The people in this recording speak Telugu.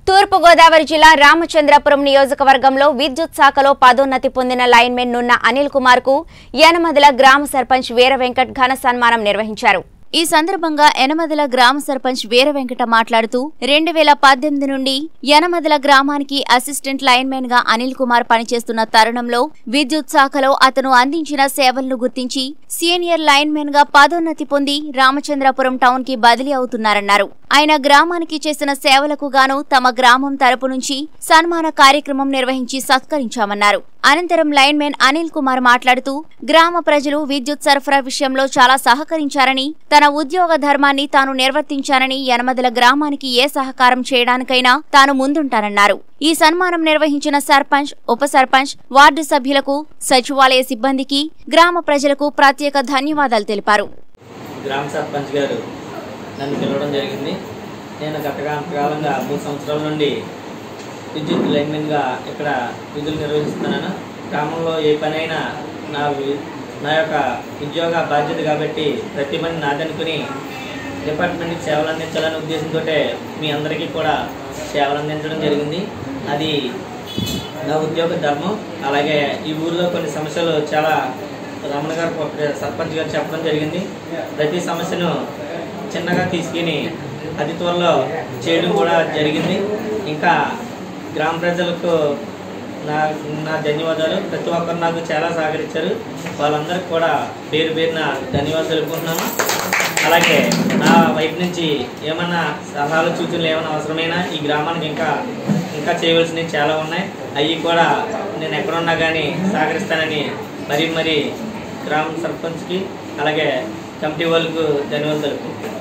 తూర్పుగోదావరి జిల్లా రామచంద్రపురం నియోజకవర్గంలో విద్యుత్ శాఖలో పదోన్నతి పొందిన లైన్మెన్ నున్న అనిల్ కుమార్ కు యనమదల గ్రామ సర్పంచ్ వీర వెంకట్ ఘన సన్మానం నిర్వహించారు ఈ సందర్భంగా యనమదల గ్రామ సర్పంచ్ వీర వెంకట మాట్లాడుతూ రెండు వేల పద్దెనిమిది నుండి యనమదల గ్రామానికి అసిస్టెంట్ లైన్మెన్ గా అనిల్ కుమార్ పనిచేస్తున్న తరుణంలో విద్యుత్ శాఖలో అతను అందించిన సేవలను గుర్తించి సీనియర్ లైన్మెన్ గా పదోన్నతి పొంది రామచంద్రపురం టౌన్ కి బదిలీ అవుతున్నారన్నారు ఆయన గ్రామానికి చేసిన సేవలకు గాను తమ గ్రామం తరపు నుంచి సన్మాన కార్యక్రమం నిర్వహించి సత్కరించామన్నారు అనంతరం లైన్మెన్ అనిల్ కుమార్ మాట్లాడుతూ గ్రామ ప్రజలు విద్యుత్ సరఫరా విషయంలో చాలా సహకరించారని తన ఉద్యోగ ధర్మాన్ని తాను నిర్వర్తించానని యనమదల గ్రామానికి ఏ సహకారం చేయడానికైనా తాను ముందుంటానన్నారు ఈ సన్మానం నిర్వహించిన సర్పంచ్ ఉప సర్పంచ్ వార్డు సభ్యులకు సచివాలయ సిబ్బందికి గ్రామ ప్రజలకు ప్రత్యేక ధన్యవాదాలు తెలిపారు గ్రామ సర్పంచ్ గారు నన్ను పిలవడం జరిగింది నేను గత కాలంగా మూడు సంవత్సరాల నుండి విద్యుత్ లైన్మెన్గా ఇక్కడ విధులు నిర్వహిస్తున్నాను గ్రామంలో ఏ పనైనా నా వి- నా యొక్క ఉద్యోగ బాధ్యత కాబట్టి ప్రతి పని నాదనుకుని డిపార్ట్మెంట్కి సేవలు అందించాలనే ఉద్దేశంతో మీ అందరికీ కూడా సేవలు అందించడం జరిగింది అది నా ఉద్యోగ ధర్మం అలాగే ఈ ఊర్లో కొన్ని సమస్యలు చాలా రమణ గారు పొ- సర్పంచ్ గారు చెప్పడం జరిగింది ప్రతి సమస్యను చిన్నగా తీసుకుని అతి త్వరలో చేయడం కూడా జరిగింది ఇంకా గ్రామ ప్రజలకు నా నా ధన్యవాదాలు ప్రతి ఒక్కరు నాకు చాలా సహకరించారు వాళ్ళందరికీ కూడా పేరు పేరున ధన్యవాదాలు తెలుపుకుంటున్నాను అలాగే నా వైపు నుంచి ఏమన్నా సలహాలు సూచనలు ఏమైనా అవసరమైనా ఈ గ్రామానికి ఇంకా ఇంకా చేయవలసినవి చాలా ఉన్నాయి అవి కూడా నేను ఎక్కడున్నా కానీ సహకరిస్తానని మరీ మరీ గ్రామ సర్పంచ్కి అలాగే కమిటీ వాళ్ళకు ధన్యవాదాలు తెలుపుకుంటున్నాను